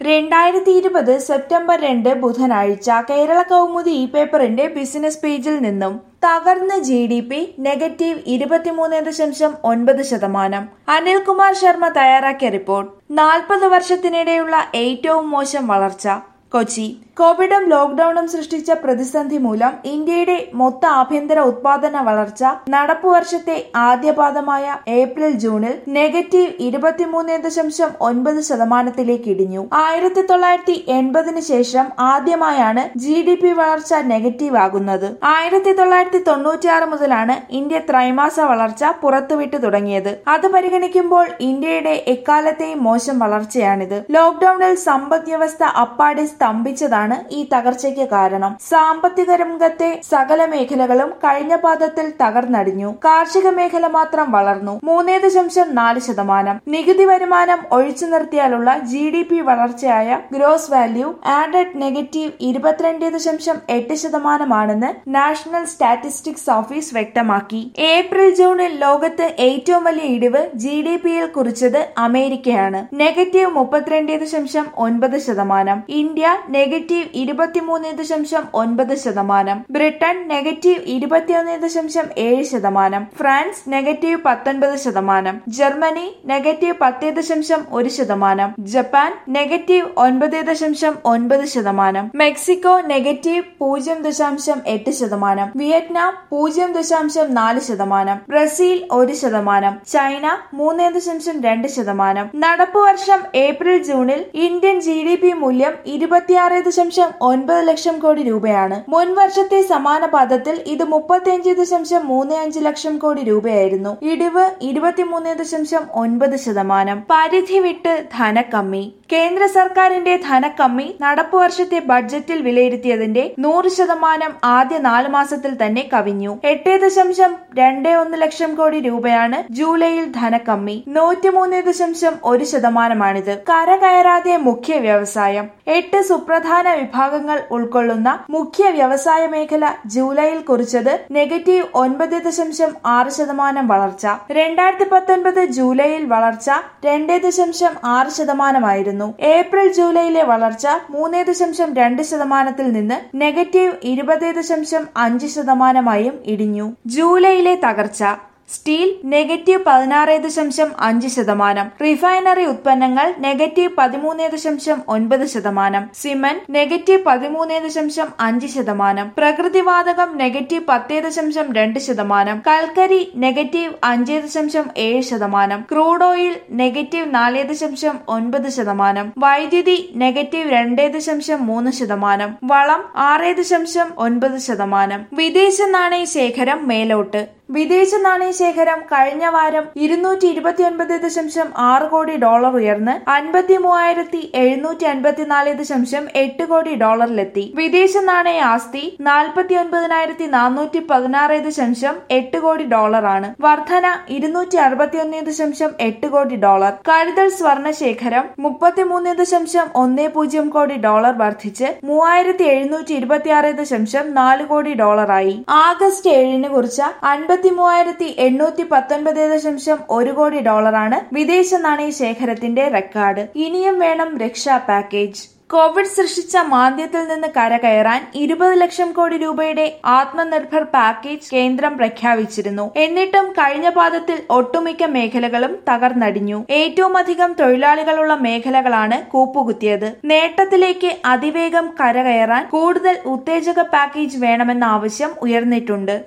രണ്ടായിരത്തി ഇരുപത് സെപ്റ്റംബർ രണ്ട് ബുധനാഴ്ച കേരള കൗമുദി ഇ പേപ്പറിന്റെ ബിസിനസ് പേജിൽ നിന്നും തകർന്ന് ജി ഡി പി നെഗറ്റീവ് ഇരുപത്തിമൂന്ന് ദശാംശം ഒൻപത് ശതമാനം അനിൽകുമാർ ശർമ്മ തയ്യാറാക്കിയ റിപ്പോർട്ട് നാൽപ്പത് വർഷത്തിനിടെയുള്ള ഏറ്റവും മോശം വളർച്ച കൊച്ചി കോവിഡും ലോക്ഡൌണും സൃഷ്ടിച്ച പ്രതിസന്ധി മൂലം ഇന്ത്യയുടെ മൊത്ത ആഭ്യന്തര ഉത്പാദന വളർച്ച നടപ്പു വർഷത്തെ ആദ്യപാദമായ ഏപ്രിൽ ജൂണിൽ നെഗറ്റീവ് ഇരുപത്തിമൂന്ന് ദശാംശം ഒൻപത് ശതമാനത്തിലേക്ക് ഇടിഞ്ഞു ആയിരത്തി തൊള്ളായിരത്തി എൺപതിന് ശേഷം ആദ്യമായാണ് ജി ഡി പി വളർച്ച നെഗറ്റീവ് ആകുന്നത് ആയിരത്തി തൊള്ളായിരത്തി തൊണ്ണൂറ്റിയാറ് മുതലാണ് ഇന്ത്യ ത്രൈമാസ വളർച്ച പുറത്തുവിട്ടു തുടങ്ങിയത് അത് പരിഗണിക്കുമ്പോൾ ഇന്ത്യയുടെ എക്കാലത്തെയും മോശം വളർച്ചയാണിത് ലോക്ഡൌണിൽ സമ്പദ് വ്യവസ്ഥ അപ്പാടെ സ്തംഭിച്ചതാണ് ഈ തകർച്ചയ്ക്ക് കാരണം സാമ്പത്തിക രംഗത്തെ സകല മേഖലകളും കഴിഞ്ഞ പാദത്തിൽ തകർന്നടിഞ്ഞു കാർഷിക മേഖല മാത്രം വളർന്നു മൂന്നേ ദശാംശം നാല് ശതമാനം നികുതി വരുമാനം ഒഴിച്ചു നിർത്തിയാലുള്ള ജി ഡി പി വളർച്ചയായ ഗ്രോസ് വാല്യൂ ആഡഡ് നെഗറ്റീവ് ഇരുപത്തിരണ്ട് ദശാംശം എട്ട് ശതമാനമാണെന്ന് നാഷണൽ സ്റ്റാറ്റിസ്റ്റിക്സ് ഓഫീസ് വ്യക്തമാക്കി ഏപ്രിൽ ജൂണിൽ ലോകത്ത് ഏറ്റവും വലിയ ഇടിവ് ജി ഡി പിയിൽ കുറിച്ചത് അമേരിക്കയാണ് നെഗറ്റീവ് മുപ്പത്തിരണ്ട് ദശാംശം ഒൻപത് ശതമാനം ഇന്ത്യ നെഗറ്റീവ് ഇരുപത്തിമൂന്ന് ദശാംശം ഒൻപത് ശതമാനം ബ്രിട്ടൻ നെഗറ്റീവ് ഇരുപത്തിയൊന്ന് ദശാംശം ഏഴ് ശതമാനം ഫ്രാൻസ് നെഗറ്റീവ് പത്തൊൻപത് ശതമാനം ജർമ്മനി നെഗറ്റീവ് പത്ത് ദശാംശം ഒരു ശതമാനം ജപ്പാൻ നെഗറ്റീവ് ഒൻപത് ദശാംശം ഒൻപത് ശതമാനം മെക്സിക്കോ നെഗറ്റീവ് പൂജ്യം ദശാംശം എട്ട് ശതമാനം വിയറ്റ്നാം പൂജ്യം ദശാംശം നാല് ശതമാനം ബ്രസീൽ ഒരു ശതമാനം ചൈന മൂന്ന് ദശാംശം രണ്ട് ശതമാനം നടപ്പു വർഷം ഏപ്രിൽ ജൂണിൽ ഇന്ത്യൻ ജി ഡി പി മൂല്യം ഇരുപത്തിയാറ് ദശാംശം ഒൻപത് ലക്ഷം കോടി രൂപയാണ് മുൻ വർഷത്തെ സമാന പാദത്തിൽ ഇത് മുപ്പത്തിയഞ്ച് ദശാംശം മൂന്ന് അഞ്ച് ലക്ഷം കോടി രൂപയായിരുന്നു ഇടിവ് ഇരുപത്തിമൂന്ന് ദശാംശം ഒൻപത് ശതമാനം പരിധി വിട്ട് ധനക്കമ്മി കേന്ദ്ര സർക്കാരിന്റെ ധനക്കമ്മി നടപ്പു വർഷത്തെ ബഡ്ജറ്റിൽ വിലയിരുത്തിയതിന്റെ നൂറ് ശതമാനം ആദ്യ നാല് മാസത്തിൽ തന്നെ കവിഞ്ഞു എട്ട് ദശാംശം രണ്ട് ഒന്ന് ലക്ഷം കോടി രൂപയാണ് ജൂലൈയിൽ ധനക്കമ്മി നൂറ്റിമൂന്ന് ദശാംശം ഒരു ശതമാനമാണിത് കരകയറാതെ മുഖ്യ വ്യവസായം എട്ട് സുപ്രധാന വിഭാഗങ്ങൾ ഉൾക്കൊള്ളുന്ന മുഖ്യ വ്യവസായ മേഖല ജൂലൈയിൽ കുറിച്ചത് നെഗറ്റീവ് ഒൻപത് ദശാംശം ആറ് ശതമാനം വളർച്ച രണ്ടായിരത്തി പത്തൊൻപത് ജൂലൈയിൽ വളർച്ച രണ്ട് ദശാംശം ആറ് ശതമാനമായിരുന്നു ഏപ്രിൽ ജൂലൈയിലെ വളർച്ച മൂന്ന് ദശാംശം രണ്ട് ശതമാനത്തിൽ നിന്ന് നെഗറ്റീവ് ഇരുപത് ദശാംശം അഞ്ച് ശതമാനമായും ഇടിഞ്ഞു ജൂലൈയിലെ തകർച്ച സ്റ്റീൽ നെഗറ്റീവ് പതിനാറ് ദശാംശം അഞ്ച് ശതമാനം റിഫൈനറി ഉത്പന്നങ്ങൾ നെഗറ്റീവ് പതിമൂന്ന് ദശാംശം ഒൻപത് ശതമാനം സിമന്റ് നെഗറ്റീവ് പതിമൂന്ന് ദശാംശം അഞ്ച് ശതമാനം പ്രകൃതിവാതകം നെഗറ്റീവ് പത്ത് ദശാംശം രണ്ട് ശതമാനം കൽക്കരി നെഗറ്റീവ് അഞ്ച് ദശാംശം ഏഴ് ശതമാനം ക്രൂഡ് ഓയിൽ നെഗറ്റീവ് നാല് ദശാംശം ഒൻപത് ശതമാനം വൈദ്യുതി നെഗറ്റീവ് രണ്ട് ദശാംശം മൂന്ന് ശതമാനം വളം ആറ് ദശാംശം ഒൻപത് ശതമാനം വിദേശ നാണയ ശേഖരം മേലോട്ട് വിദേശ നാണയ ശേഖരം കഴിഞ്ഞ വാരം ഇരുന്നൂറ്റി ഇരുപത്തിയൊൻപത് ദശാംശം ആറ് കോടി ഡോളർ ഉയർന്ന് അൻപത്തി മൂവായിരത്തി എഴുന്നൂറ്റി അൻപത്തിനാല് ദശാംശം എട്ട് കോടി ഡോളറിലെത്തി വിദേശ നാണയ ആസ്തി നാൽപ്പത്തി ഒൻപതിനായിരത്തി നാനൂറ്റി പതിനാറ് ദശാംശം എട്ട് കോടി ഡോളറാണ് വർധന ഇരുന്നൂറ്റി അറുപത്തിയൊന്ന് ദശാംശം എട്ട് കോടി ഡോളർ കരുതൽ സ്വർണ ശേഖരം മുപ്പത്തിമൂന്ന് ദശാംശം ഒന്ന് പൂജ്യം കോടി ഡോളർ വർദ്ധിച്ച് മൂവായിരത്തി എഴുന്നൂറ്റി ഇരുപത്തിയാറ് ദശാംശം നാല് കോടി ഡോളറായി ആഗസ്റ്റ് ഏഴിന് കുറിച്ച അൻപത്തി മൂവായിരത്തി എണ്ണൂറ്റി പത്തൊൻപത് ദശാംശം ഒരു കോടി ഡോളറാണ് വിദേശ നാണയ ശേഖരത്തിന്റെ റെക്കോർഡ് ഇനിയും വേണം രക്ഷാ പാക്കേജ് കോവിഡ് സൃഷ്ടിച്ച മാന്ദ്യത്തിൽ നിന്ന് കരകയറാൻ ഇരുപത് ലക്ഷം കോടി രൂപയുടെ ആത്മനിർഭർ പാക്കേജ് കേന്ദ്രം പ്രഖ്യാപിച്ചിരുന്നു എന്നിട്ടും കഴിഞ്ഞ പാദത്തിൽ ഒട്ടുമിക്ക മേഖലകളും തകർന്നടിഞ്ഞു ഏറ്റവും അധികം തൊഴിലാളികളുള്ള മേഖലകളാണ് കൂപ്പുകുത്തിയത് നേട്ടത്തിലേക്ക് അതിവേഗം കരകയറാൻ കൂടുതൽ ഉത്തേജക പാക്കേജ് വേണമെന്ന ആവശ്യം ഉയർന്നിട്ടുണ്ട്